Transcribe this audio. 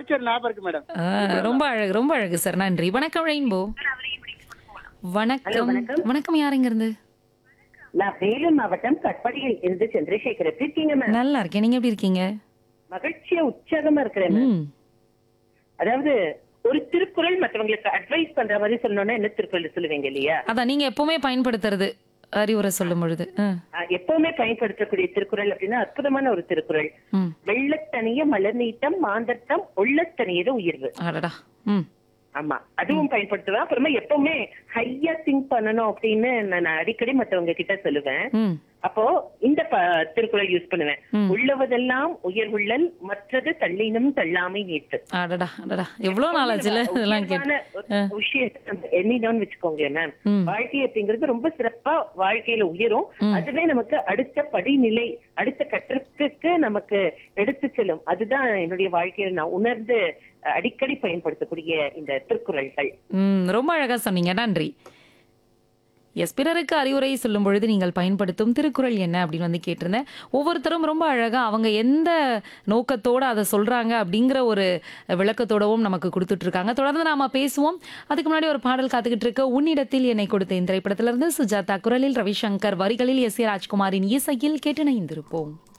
படிச்ச ஒரு ஞாபகம் இருக்கு மேடம் ஆ, ரொம்ப அழகு ரொம்ப அழகு சார் நன்றி வணக்கம் ரெயின்போ வணக்கம் வணக்கம் யாருங்க இருந்து நான் வேலூர் மாவட்டம் கட்பாடியில் இருந்து சந்திரசேகர் எப்படி இருக்கீங்க மேம் நல்லா இருக்கேன் நீங்க எப்படி இருக்கீங்க மகிழ்ச்சியா உற்சாகமா இருக்கிறேன் ma'am. ம் அதாவது ஒரு திருக்குறள் மற்றவங்களுக்கு அட்வைஸ் பண்ற மாதிரி சொல்லணும்னா என்ன திருக்குறள் சொல்லுவீங்க இல்லையா அதான் நீங்க எப்பவுமே பயன்படுத்துறது அறிவுரை சொல்லும் பொழுது ஆ, அஹ் எப்பவுமே பயன்படுத்தக்கூடிய திருக்குறள் அப்படின்னா அற்புதமான ஒரு திருக்குறள் ம் வெள்ளத்தனிய மலர் நீட்டம் மாந்தர்த்தம் உள்ளத்தனியது உயர்வு அடடா ம் ஆமா அதுவும் பயன்படுத்துவேன் அப்புறமா எப்பவுமே ஹையா திங்க் பண்ணணும் அப்படின்னு நான் அடிக்கடி மத்தவங்க கிட்ட சொல்லுவேன் ம் அப்போ இந்த ப- திருக்குறள் யூஸ் பண்ணுவேன் உள்ளவதெல்லாம் உயர்வுள்ளல் மற்றது தள்ளினும் தள்ளாமை நீட்டு அடடா அடடா எவ்வளவு நாள் ஆச்சுல இதெல்லாம் கேட்டு உயர்வான ஒரு விஷயத்தை நம்ம எண்ணினோம்னு வச்சுக்கோங்க மேம் ம். வாழ்க்கை அப்படிங்கிறது ரொம்ப சிறப்பா வாழ்க்கையில உயரும் அதுவே நமக்கு அடுத்த படிநிலை அடுத்த கட்டத்துக்கு நமக்கு எடுத்து செல்லும் அதுதான் என்னுடைய வாழ்க்கையில நான் உணர்ந்து அஹ், அடிக்கடி பயன்படுத்தக்கூடிய இந்த திருக்குறள்கள் ம் ரொம்ப அழகா சொன்னீங்க நன்றி எஸ் பிறருக்கு அறிவுரை சொல்லும் பொழுது நீங்கள் பயன்படுத்தும் திருக்குறள் என்ன அப்படின்னு வந்து கேட்டிருந்தேன் ஒவ்வொருத்தரும் ரொம்ப அழகா அவங்க எந்த நோக்கத்தோட அதை சொல்றாங்க அப்படிங்கிற ஒரு விளக்கத்தோடவும் நமக்கு கொடுத்துட்டு இருக்காங்க தொடர்ந்து நாம பேசுவோம் அதுக்கு முன்னாடி ஒரு பாடல் காத்துக்கிட்டு இருக்க உன்னிடத்தில் என்னை கொடுத்த இந்த திரைப்படத்திலிருந்து சுஜாதா குரலில் ரவிசங்கர் வரிகளில் எஸ் ஏ ராஜ்குமாரின் இசையில் கேட்டு இணைந்திருப்போம்